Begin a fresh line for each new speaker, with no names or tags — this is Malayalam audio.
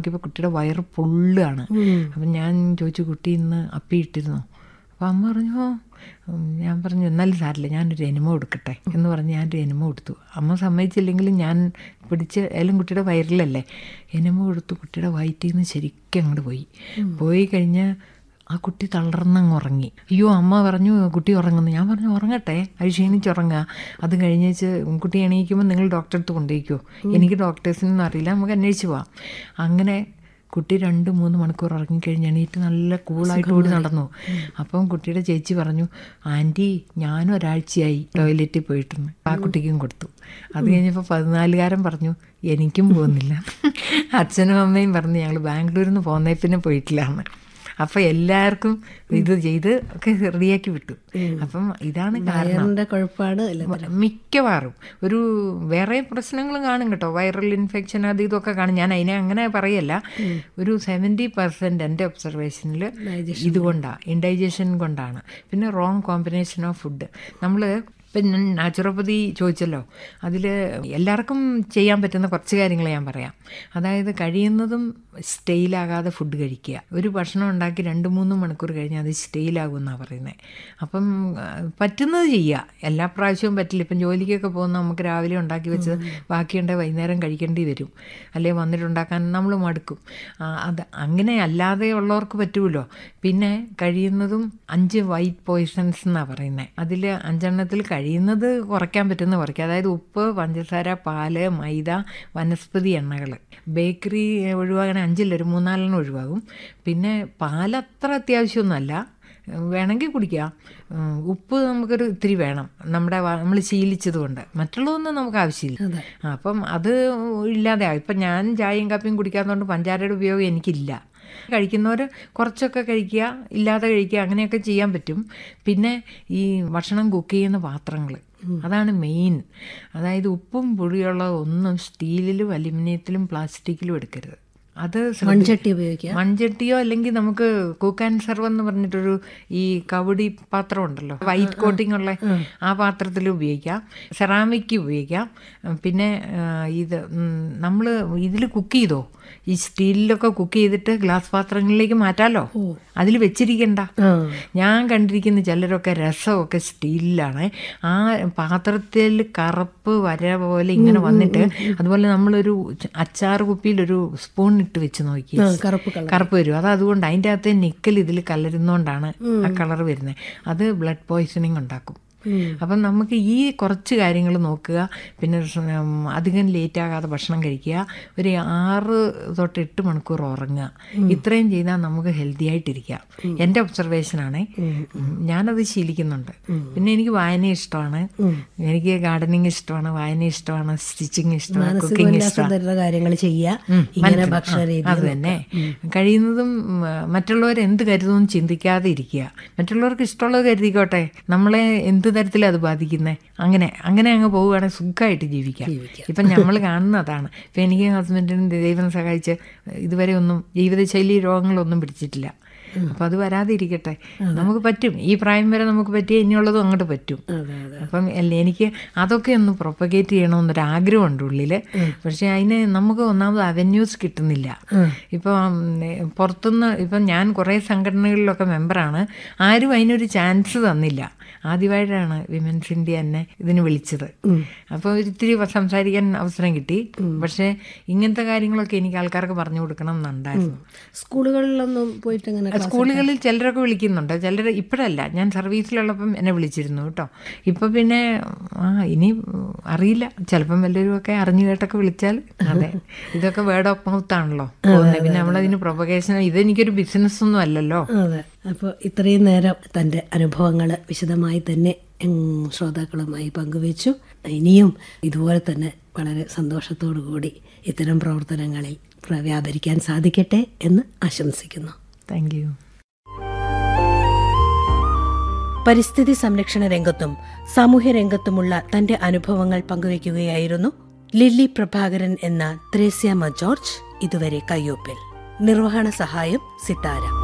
നോക്കിയപ്പോൾ കുട്ടിയുടെ വയറ് പൊള്ളുകയാണ് അപ്പം ഞാൻ ചോദിച്ചു കുട്ടി ഇന്ന് അപ്പി ഇട്ടിരുന്നോ അപ്പം അമ്മ പറഞ്ഞു "ഓ." ഉം, ഞാൻ പറഞ്ഞു എന്നാലും സാരില്ല ഞാനൊരു എനിമ കൊടുക്കട്ടെ എന്ന് പറഞ്ഞ് ഞാനൊരു എനിമ കൊടുത്തു അമ്മ സമ്മതിച്ചില്ലെങ്കിലും ഞാൻ പിടിച്ച് ഏലും കുട്ടിയുടെ വയറിലല്ലേ എനിമ കൊടുത്തു കുട്ടിയുടെ വയറ്റിൽ നിന്ന് ശരിക്കും അങ്ങോട്ട് പോയി പോയി കഴിഞ്ഞ് ആ കുട്ടി തളർന്നങ്ങ് ഉറങ്ങി അയ്യോ അമ്മ പറഞ്ഞു കുട്ടി ഉറങ്ങുന്നു ഞാൻ പറഞ്ഞു ഉറങ്ങട്ടെ അത് ക്ഷീണിച്ചുറങ്ങുക അത് കഴിഞ്ഞേച്ച് കുട്ടി എണീക്കുമ്പോൾ നിങ്ങൾ ഡോക്ടറെ അടുത്ത് കൊണ്ടുപോയിക്കോ എനിക്ക് ഡോക്ടേഴ്സിനൊന്നും അറിയില്ല നമുക്ക് അന്വേഷിച്ച് പോവാം അങ്ങനെ കുട്ടി രണ്ട് മൂന്ന് മണിക്കൂർ ഉറങ്ങിക്കഴിഞ്ഞ് എണീറ്റ് നല്ല കൂളായിട്ട് ഓടി നടന്നു അപ്പം കുട്ടിയുടെ ചേച്ചി പറഞ്ഞു ആൻറ്റി ഞാനും ഒരാഴ്ചയായി ടോയ്ലറ്റിൽ പോയിട്ടെന്ന് ആ കുട്ടിക്കും കൊടുത്തു അത് കഴിഞ്ഞപ്പോൾ പതിനാലുകാരൻ പറഞ്ഞു എനിക്കും പോകുന്നില്ല അച്ഛനും അമ്മയും പറഞ്ഞു ഞങ്ങൾ ബാംഗ്ലൂരിൽ നിന്ന് പോന്നേ പിന്നെ പോയിട്ടില്ല എന്ന് അപ്പം എല്ലാവർക്കും ഇത് ചെയ്ത് ഒക്കെ റെഡിയാക്കി വിട്ടു അപ്പം ഇതാണ് കാരണം
വയറിന്റെ കുഴപ്പമാണ് അല്ല
മിക്കവാറും ഒരു വേറെ പ്രശ്നങ്ങളും കാണും കേട്ടോ വൈറൽ ഇൻഫെക്ഷൻ അത് ഇതൊക്കെ കാണും ഞാൻ അതിനെ അങ്ങനെ പറയല്ല ഒരു സെവൻറ്റി പെർസെൻറ്റ് എൻ്റെ ഒബ്സർവേഷനിൽ ഇതുകൊണ്ടാണ് ഇൻഡൈജഷൻ കൊണ്ടാണ് പിന്നെ റോങ് കോമ്പിനേഷൻ ഓഫ് ഫുഡ് നമ്മൾ ഇപ്പം ഞാൻ നാച്ചുറോപ്പതി ചോദിച്ചല്ലോ അതിൽ എല്ലാവർക്കും ചെയ്യാൻ പറ്റുന്ന കുറച്ച് കാര്യങ്ങൾ ഞാൻ പറയാം അതായത് കഴിയുന്നതും സ്റ്റെയിലാകാതെ ഫുഡ് കഴിക്കുക ഒരു ഭക്ഷണം ഉണ്ടാക്കി രണ്ട് മൂന്ന് മണിക്കൂർ കഴിഞ്ഞ് അത് സ്റ്റെയിലാകും എന്നാണ് പറയുന്നത് അപ്പം ആ, പറ്റുന്നത് ചെയ്യുക എല്ലാ പ്രാവശ്യവും പറ്റില്ല ഇപ്പം ജോലിക്കൊക്കെ പോകുന്ന നമുക്ക് രാവിലെ ഉണ്ടാക്കി വെച്ച് ബാക്കിയുണ്ടെങ്കിൽ വൈകുന്നേരം കഴിക്കേണ്ടി വരും അല്ലെങ്കിൽ വന്നിട്ടുണ്ടാക്കാൻ നമ്മൾ മടുക്കും ആ, അത് അങ്ങനെ അല്ലാതെ ഉള്ളവർക്ക് പറ്റുമല്ലോ പിന്നെ കഴിയുന്നതും അഞ്ച് വൈറ്റ് പോയിസൺസ് എന്നാണ് പറയുന്നത് അതിൽ അഞ്ചെണ്ണത്തിൽ കഴിയുന്നത് കുറയ്ക്കാൻ പറ്റുന്ന കുറയ്ക്കുക അതായത് ഉപ്പ് പഞ്ചസാര പാല് മൈദ വനസ്പതി എണ്ണകൾ ബേക്കറി ഒഴിവാകണ അഞ്ചിലൊരു മൂന്നാലെണ്ണം ഒഴിവാകും പിന്നെ പാലത്ര അത്യാവശ്യമൊന്നുമല്ല വേണമെങ്കിൽ കുടിക്കാം ഉം, ഉപ്പ് നമുക്കൊരു ഇത്തിരി വേണം നമ്മുടെ നമ്മൾ ശീലിച്ചതുകൊണ്ട് മറ്റുള്ളതൊന്നും നമുക്ക് ആവശ്യമില്ല ആ, അപ്പം അത് ഇല്ലാതെ ഇപ്പം ഞാൻ ചായയും കാപ്പിയും കുടിക്കാത്തതുകൊണ്ട് പഞ്ചാരയുടെ ഉപയോഗം എനിക്കില്ല കഴിക്കുന്നവർ കുറച്ചൊക്കെ കഴിക്കുക ഇല്ലാതെ കഴിക്കുക അങ്ങനെയൊക്കെ ചെയ്യാൻ പറ്റും പിന്നെ ഈ ഭക്ഷണം കുക്ക് ചെയ്യുന്ന പാത്രങ്ങൾ അതാണ് മെയിൻ അതായത് ഉപ്പും പുളിയുള്ള ഒന്നും സ്റ്റീലിലും അലുമിനിയത്തിലും പ്ലാസ്റ്റിക്കിലും എടുക്കരുത് അത് ശ്രദ്ധി-
മൺചട്ടി ഉപയോഗിക്കുക
മൺചട്ടിയോ അല്ലെങ്കിൽ നമുക്ക് കുക്ക് ആൻഡ് സെർവ് എന്ന് പറഞ്ഞിട്ടൊരു ഈ കവടി പാത്രം ഉണ്ടല്ലോ വൈറ്റ് കോട്ടിംഗ് ഉള്ള ആ പാത്രത്തിൽ ഉപയോഗിക്കാം സെറാമിക് ഉപയോഗിക്കാം ഉം, പിന്നെ ആ, ഇത് നമ്മൾ ഇതിൽ കുക്ക് ചെയ്തോ ഈ സ്റ്റീലിലൊക്കെ കുക്ക് ചെയ്തിട്ട് ഗ്ലാസ് പാത്രങ്ങളിലേക്ക് മാറ്റാലോ അതിൽ വെച്ചിരിക്കണ്ട ഞാൻ കണ്ടിരിക്കുന്ന ചിലരൊക്കെ രസമൊക്കെ സ്റ്റീലിലാണ് ആ പാത്രത്തിൽ കറുപ്പ് വര പോലെ ഇങ്ങനെ വന്നിട്ട് അതുപോലെ നമ്മളൊരു അച്ചാർ കുപ്പിയിലൊരു സ്പൂൺ ഇട്ട് വെച്ച് നോക്കി
കറുപ്പ് കളർ
കറുപ്പ് വരും അത് അതുകൊണ്ട് അതിൻ്റെ അകത്ത് നിക്കൽ ഇതിൽ കലരുന്നോണ്ടാണ് ആ കളർ വരുന്നത് അത് ബ്ലഡ് പോയ്സണിങ് ഉണ്ടാക്കും അപ്പം നമുക്ക് ഈ കുറച്ച് കാര്യങ്ങൾ നോക്കുക പിന്നെ സ് ഉം, അധികം ലേറ്റ് ആകാതെ ഭക്ഷണം കഴിക്കുക ഒരു ആറ് തൊട്ട് എട്ട് മണിക്കൂർ ഉറങ്ങുക ഇത്രയും ചെയ്താൽ നമുക്ക് ഹെൽത്തി ആയിട്ടിരിക്കാം എൻ്റെ ഒബ്സർവേഷനാണ് ഞാനത് ശീലിക്കുന്നുണ്ട് പിന്നെ എനിക്ക് വായന ഇഷ്ടമാണ് എനിക്ക് ഗാർഡനിങ് ഇഷ്ടമാണ് വായന ഇഷ്ടമാണ് സ്റ്റിച്ചിങ് ഇഷ്ടമാണ് കുക്കിംഗ് ഇഷ്ടമാണ്
തരുന്ന കാര്യങ്ങൾ ചെയ്യുക ഇങ്ങനെ ഭക്ഷണ രീതി
അത് തന്നെ കഴിയുന്നതും ഉം, മറ്റുള്ളവർ എന്ത് കരുതുമെന്ന് ചിന്തിക്കാതെ ഇരിക്കുക മറ്റുള്ളവർക്ക് ഇഷ്ടമുള്ളത് കരുതിക്കോട്ടെ നമ്മളെ എന്ത് തരത്തിലാണ് അത് ബാധിക്കുന്നത് അങ്ങനെ അങ്ങനെ അങ്ങ് പോവുകയാണെങ്കിൽ സുഖമായിട്ട് ജീവിക്കാം ഇപ്പം നമ്മൾ കാണുന്നതാണ് ഇപ്പം എനിക്ക് ഹസ്ബൻഡിനും ദൈവം സഹായിച്ച് ഇതുവരെ ഒന്നും ജീവിതശൈലി രോഗങ്ങളൊന്നും പിടിച്ചിട്ടില്ല അപ്പം അത് വരാതെ ഇരിക്കട്ടെ നമുക്ക് പറ്റും ഈ പ്രായം വരെ നമുക്ക് പറ്റിയ ഇനിയുള്ളതും അങ്ങോട്ട് പറ്റും
അതെ അതെ
അപ്പം അല്ല എനിക്ക് അതൊക്കെ ഒന്ന് പ്രൊപ്പഗേറ്റ് ചെയ്യണമെന്നൊരു ആഗ്രഹമുണ്ട് ഉള്ളിൽ പക്ഷെ അതിന് നമുക്ക് ഒന്നാമത് അവന്യൂസ് കിട്ടുന്നില്ല ഇപ്പം ഉം, പുറത്തുനിന്ന് ഇപ്പം ഞാൻ കുറേ സംഘടനകളിലൊക്കെ മെമ്പറാണ് ആരും അതിനൊരു ചാൻസ് തന്നില്ല ആദ്യമായിട്ടാണ് വിമൻസ് ഇന്ത്യ എന്നെ ഇതിന് വിളിച്ചത് അപ്പോൾ ഒരിത്തിരി സംസാരിക്കാൻ അവസരം കിട്ടി പക്ഷേ ഇങ്ങനത്തെ കാര്യങ്ങളൊക്കെ എനിക്ക് ആൾക്കാർക്ക് പറഞ്ഞു കൊടുക്കണം എന്നുണ്ടായിരുന്നു
സ്കൂളുകളിലൊന്നും പോയിട്ട് അങ്ങനെ
സ്കൂളുകളിൽ ചിലരൊക്കെ വിളിക്കുന്നുണ്ട് ചിലർ ഇപ്പോഴല്ല ഞാൻ സർവീസിലുള്ളപ്പം എന്നെ വിളിച്ചിരുന്നു കേട്ടോ ഇപ്പം പിന്നെ ആ ഇനി അറിയില്ല ചിലപ്പം വല്ലവരും ഒക്കെ അറിഞ്ഞു കേട്ടൊക്കെ വിളിച്ചാൽ അതെ ഇതൊക്കെ വേർഡ് ഓഫ് മൗത്ത് ആണല്ലോ പോകുന്നത് പിന്നെ നമ്മളതിന് പ്രൊപ്പഗേഷൻ ഇതെനിക്കൊരു ബിസിനസ് ഒന്നും അല്ലല്ലോ
അതെ അപ്പോൾ ഇത്രയും നേരം തൻ്റെ അനുഭവങ്ങൾ വിശദമായി തന്നെ ഉം, ശ്രോതാക്കളുമായി പങ്കുവച്ചു ഇനിയും ഇതുപോലെ തന്നെ വളരെ സന്തോഷത്തോടു കൂടി ഇത്തരം പ്രവർത്തനങ്ങളിൽ പ്ര- വ്യാപരിക്കാൻ സാധിക്കട്ടെ എന്ന് ആശംസിക്കുന്നു
താങ്ക് യു
പരിസ്ഥിതി സംരക്ഷണ രംഗത്തും സാമൂഹ്യ രംഗത്തുമുള്ള തന്റെ അനുഭവങ്ങൾ പങ്കുവയ്ക്കുകയായിരുന്നു ലില്ലി പ്രഭാകരൻ എന്ന ത്രേസ്യാമ ജോർജ് ഇതുവരെ കയ്യൊപ്പിൽ നിർവഹണ സഹായം സിത്താര